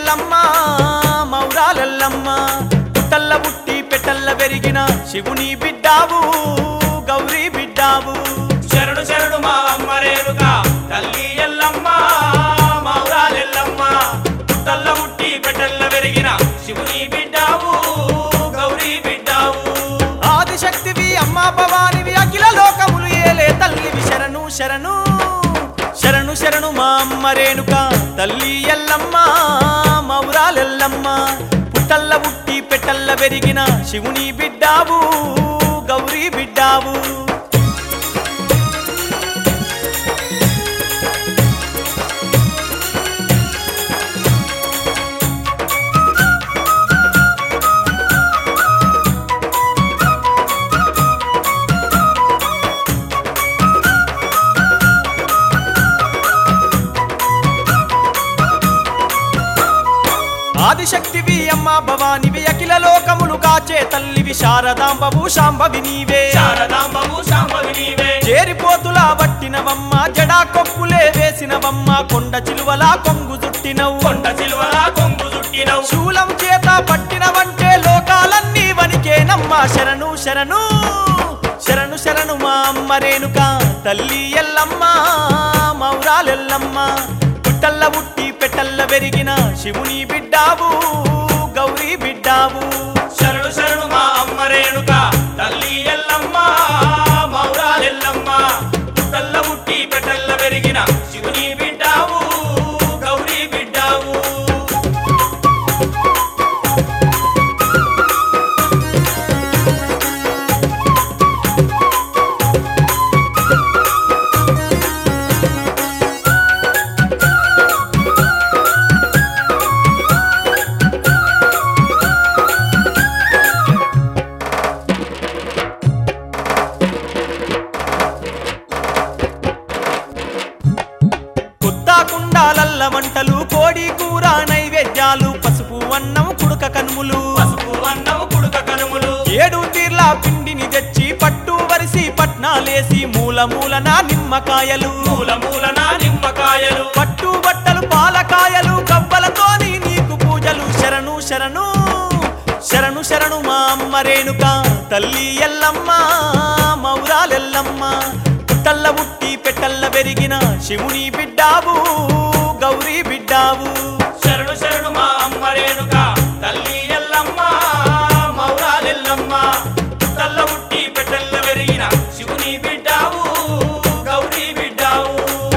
ఎల్లమ్మ మౌరాలెల్లమ్మ పుట్టల్ల పుట్టి పెట్టల్ల పెరిగిన శివుని బిడ్డావు గౌరీ బిడ్డావు శరణు శరణు మా అమ్మ రేణుక తల్లి ఎల్లమ్మ మౌరాలెల్లమ్మ తల్ల ముట్టి పెట్టెల్ల పెరిగిన శివుని బిడ్డావు గౌరీ బిడ్డావు ఆదిశక్తివి అమ్మా భవానివి అఖిల లోకములు ఏలే తల్లివి శరణు శరణు శరణు శరణు మా అమ్మ రేణుక తల్లి ఎల్లమ్మ మౌరాలెల్లమ్మ పుట్టల్ల పుట్టి పెట్టల్ల పెరిగిన శివుని బిడ్డావు గౌరీ బిడ్డావు ఆదిశక్తివి అమ్మా భవానివి అఖిల లోకములు కాచే తల్లివి శారదాంబవు శాంభవి నీవే శారదాంబవు శాంభవి నీవే చేరిపోతులా పట్టినవమ్మ జడా కొప్పులే వేసినవమ్మ కొండ చిలువలా కొంగు చుట్టినవు కొండ చిలువల కొంగు చుట్టినవు శూలం చేత పట్టినవంటే లోకాలన్నీ వనికేనమ్మ శరణు శరణు శరణు శరణు మా అమ్మ రేణుక తల్లి ఎల్లమ్మ మౌరాలెల్లమ్మ పుట్టల్ల పుట్టి పెట్టల్ల పెరిగిన శివుని బిడ్డావు గౌరీ బిడ్డావు శరణు శరణు మా అమ్మ రేణుక తల్లి ఎల్లమ్మ మౌరాలెల్లమ్మ తల్ల ముట్టి పెట్టెల్ల పెరిగిన శివుని బిడ్డావు గౌరీ బిడ్డావు కొత్త కుండాలల్ల వంటలు కోడి కూర నైవేద్యాలు పసుపు అన్నం కుడుక కనుములు పసుపు అన్నము కుడుక కనుములు ఏడు తీర్ల పిండిని తెచ్చి పట్టు వరిసి పట్నాలేసి మూల మూలన నిమ్మకాయలు మూల మూలన నిమ్మకాయలు పట్టు బట్టలు పాలకాయలు కవ్వలతోని నీకు పూజలు శరణు శరణు శరణు శరణు మా అమ్మ రేణుక తల్లి ఎల్లమ్మ మౌరాలెల్లమ్మ పుట్టల్ల పుట్టి పెట్టల్ల పెరిగిన శివుని బిడ్డావు గౌరీ బిడ్డావు శరణు శరణు మా అమ్మ రేణుక తల్లి ఎల్లమ్మ మౌరాలెల్లమ్మ తల్ల ముట్టి పెట్టెల్ల పెరిగిన శివుని బిడ్డావు గౌరీ బిడ్డావు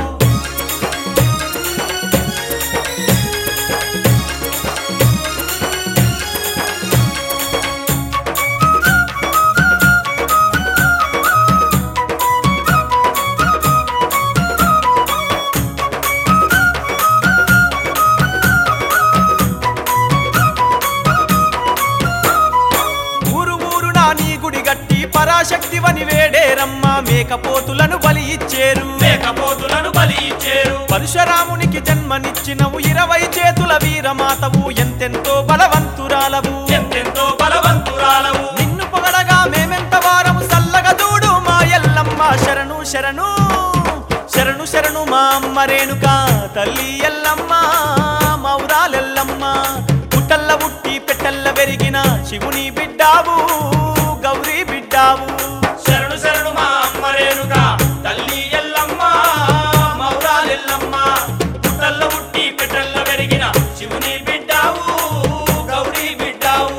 ఊరు ఊరున నీ గుడి గట్టి పరాశక్తివని వేడేరమ్మ మేకపోతులను బలి ఇచ్చేరు మేకపోతులను బలి ఇచ్చేరు పరశురామునికి జన్మనిచ్చినవు ఇరవై చేతుల వీరమాతవు ఎంతెంతో బలవంతురాలవు ఎంతెంతో బలవంతురాలవు నిన్ను పొగడగా మేమెంత వారము సల్లగా దూడు మా ఎల్లమ్మ శరణు శరణు శరణు శరణు మా అమ్మ రేణుక తల్లి ఎల్లమ్మ మౌరాలెల్లమ్మ పుట్టల్ల పుట్టి పెట్టల్ల పెరిగిన శివుని బిడ్డావు గౌరీ బిడ్డావు శరణు శరణు మా అమ్మ రేణుక తల్లి ఎల్లమ్మ మౌరాలెల్లమ్మ తల్ల ముట్టి పెట్టెల్ల పెరిగిన శివుని బిడ్డావు గౌరీ బిడ్డావు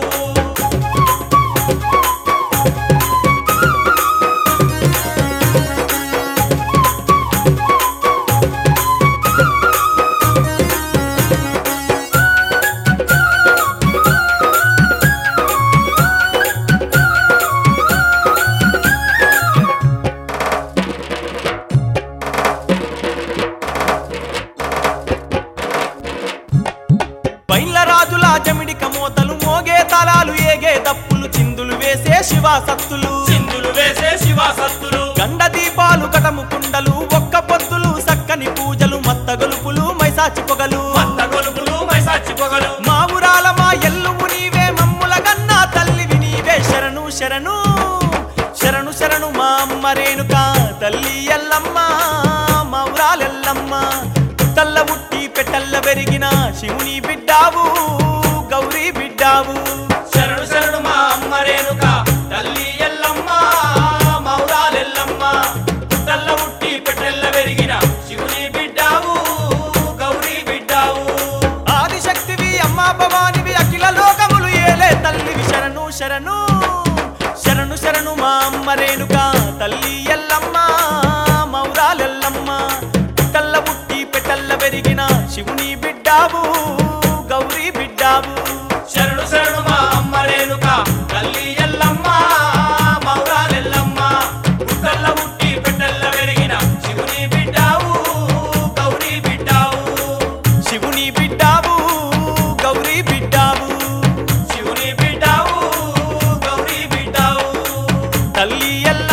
బైన్ల రాజుల జమిడిక మోతలు మోగే తలాలు ఏగే దప్పులు చిందులు వేసే శివ సత్తులు సింధులు వేసే శివాసత్తులు గండ దీపాలు కటము కుండలు ఒక్క పొత్తులు సక్కని పూజలు మత్త గొలుపులు మైసాచి పొగలు మత్త గొలుపులు మైసాచి పొగలు మా ఊరాల మా ఎల్లువు నీవే మమ్ముల గన్నా తల్లివి నీవే శరణు శరణు శరణు శరణు మా అమ్మ రేణుక తల్లి ఎల్లమ్మ మా ఊరాలెల్లమ్మ తల్ల ఉట్టి పెట్టల్ల పెరిగిన శివుని బిడ్డావు గౌరీ బిడ్డావు శరణు శరణు మా అమ్మ రేణుక తల్లి ఎల్లమ్మ మౌరాలెల్లమ్మ పుట్టల్ల ఉట్టి పెట్టెల్ల పెరిగిన శివుని బిడ్డావు గౌరీ బిడ్డావు ఆదిశక్తివి అమ్మా భవానివి అఖిల లోకములు ఏలే తల్లివి శరణు శరణు శరణు శరణు మా అమ్మ రేణుక తల్లి ఎల్లమ్మ మౌరాలెల్లమ్మ పుట్టల్ల పుట్టి పెట్టల్ల పెరిగిన శివుని బిడ్డావు గౌరీ బిడ్డావు శరణు శరణు మా అమ్మ రేణుక తల్లి ఎల్లమ్మ మౌరాలెల్లమ్మ పుట్టల్ల ఉట్టి పెట్టెల్ల పెరిగిన శివుని బిడ్డావు గౌరీ బిడ్డావు శివుని బిడ్డావు గౌరీ బిడ్డావు శివుని బిడ్డావు గౌరీ బిడ్డావు తల్లి ఎల్ల